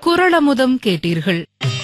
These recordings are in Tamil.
குரளமுதம் கேட்டீர்கள்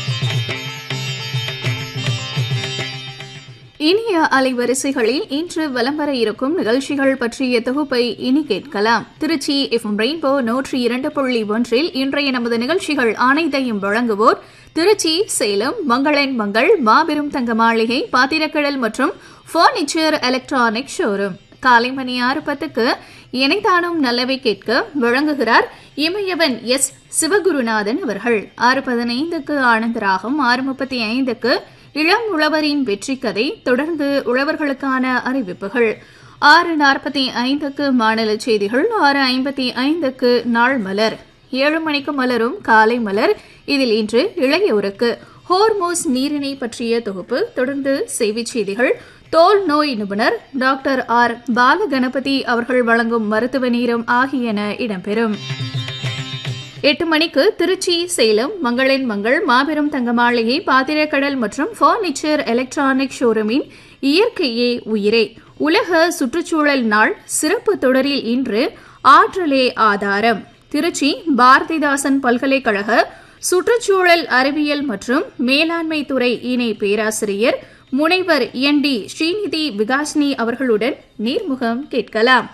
இனிய அலைவரிசைகளில் இன்று வலம் வர இருக்கும் நிகழ்ச்சிகள் பற்றிய தொகுப்பை இனி கேட்கலாம் திருச்சி எஃப்எம் ரெயின்போ நூற்றி இரண்டு புள்ளி ஒன்றில் இன்றைய நமது நிகழ்ச்சிகள் அனைத்தையும் வழங்குவோர் திருச்சி சேலம் மங்களன் மங்கள் மாபெரும் தங்க மாளிகை பாத்திரக்கடல் மற்றும் பர்னிச்சர் எலக்ட்ரானிக் ஷோரூம் காலை மணி ஆறு பத்துக்கு இணைத்தானும் நல்லவை கேட்க வழங்குகிறார் இமயவன் எஸ் சிவகுருநாதன் அவர்கள் ஆறு பதினைந்துக்கு ஆனந்தராகம் ஆறு முப்பத்தி ஐந்துக்கு இளம் உழவரின் வெற்றி கதை தொடர்ந்து உழவர்களுக்கான அறிவிப்புகள் ஆறு நாற்பத்தி ஐந்துக்கு மாநில செய்திகள் ஆறு ஐம்பத்தி ஐந்துக்கு நாள் மலர் ஏழு மணிக்கு மலரும் காலை மலர் இதில் இன்று இளையோருக்கு ஹோர்மோஸ் நீரிணை பற்றிய தொகுப்பு தொடர்ந்து செய்திச் செய்திகள் தோல் நோய் நிபுணர் டாக்டர் ஆர் பாலகணபதி அவர்கள் வழங்கும் மருத்துவ நீரம் ஆகியன இடம்பெறும் எட்டு மணிக்கு திருச்சி சேலம் மங்களின் மங்கள் மாபெரும் தங்க மாளிகை பாத்திரக்கடல் மற்றும் பர்னிச்சர் எலக்ட்ரானிக் ஷோரூமின் இயற்கையே உயிரே உலக சுற்றுச்சூழல் நாள் சிறப்பு தொடரில் இன்று ஆற்றலே ஆதாரம் திருச்சி பாரதிதாசன் பல்கலைக்கழக சுற்றுச்சூழல் அறிவியல் மற்றும் மேலாண்மை துறை இணை பேராசிரியர் முனைவர் என் டி ஸ்ரீநிதி விகாஸ்னி அவர்களுடன் நேர்முகம் கேட்கலாம்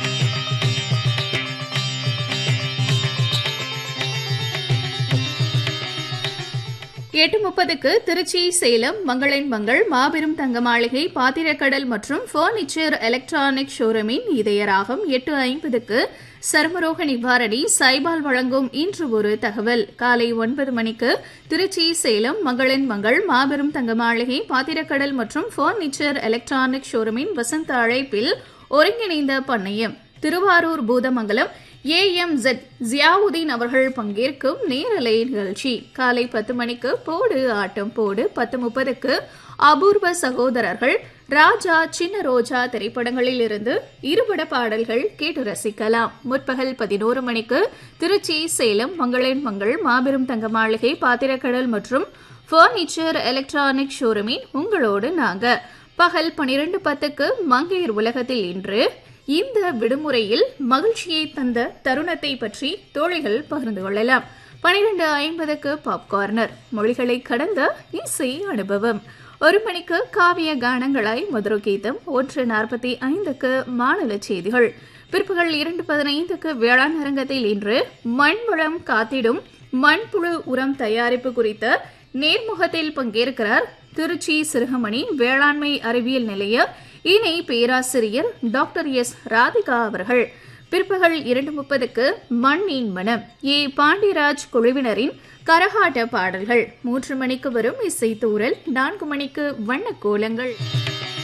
எட்டு முப்பதுக்கு திருச்சி சேலம் மங்களின் மங்கள் மாபெரும் தங்க மாளிகை பாத்திரக்கடல் மற்றும் பர்னிச்சர் எலக்ட்ரானிக் ஷோரூமின் இதயராகம் எட்டு ஐம்பதுக்கு சர்மரோக நிவாரணி சைபால் வழங்கும் இன்று ஒரு தகவல் காலை ஒன்பது மணிக்கு திருச்சி சேலம் மங்களின் மங்கள் மாபெரும் தங்க மாளிகை பாத்திரக்கடல் மற்றும் பர்னிச்சர் எலக்ட்ரானிக் ஷோரூமின் வசந்த அழைப்பில் ஒருங்கிணைந்த பண்ணையம் Thiruvarur Poothamangalam A M Z Ziyauddin அவர்கள் பங்கேற்கும் நேரலை நிகழ்ச்சி காலை பத்து மணிக்கு போடு ஆட்டம் போடு பத்து முப்பதுக்கு அபூர்வ சகோதரர்கள் ராஜா சின்ன ரோஜா திரைப்படங்களில் இருந்து இருபட பாடல்கள் கேட்டு ரசிக்கலாம் முற்பகல் பதினோரு மணிக்கு திருச்சி சேலம் மங்களின் மங்கள் மாபெரும் தங்க மாளிகை பாத்திரக்கடல் மற்றும் பர்னிச்சர் எலக்ட்ரானிக் ஷோரூமின் உங்களோடு நாங்க பகல் பனிரெண்டு பத்துக்கு மங்கையர் உலகத்தில் இன்று இந்த விடுமுறையில் மகிழ்ச்சியை தந்த தருணத்தை பற்றி தோழிகள் பகிர்ந்து கொள்ளலாம் பனிரெண்டு ஐம்பதுக்கு பாப்கார்னர் மொழிகளை கடந்த இசை அனுபவம் ஒரு மணிக்கு காவிய கானங்களாய் மதுர கீதம் ஒன்று நாற்பத்தி ஐந்துக்கு மாநில செய்திகள் பிற்பகல் இரண்டு பதினைந்துக்கு வேளாண் அரங்கத்தில் இன்று மண்வளம் காத்திடும் மண்புழு உரம் தயாரிப்பு குறித்த நேர்முகத்தில் பங்கேற்கிறார் திருச்சி சிறுகமணி வேளாண்மை அறிவியல் நிலைய இணை பேராசிரியர் டாக்டர் எஸ் ராதிகா அவர்கள் பிற்பகல் இரண்டு முப்பதுக்கு மண்ணின் மனம் ஏ பாண்டியராஜ் குழுவினரின் கரகாட்ட பாடல்கள் மூன்று மணிக்கு வரும் இசைத்தூரல் நான்கு மணிக்கு வண்ண கோலங்கள்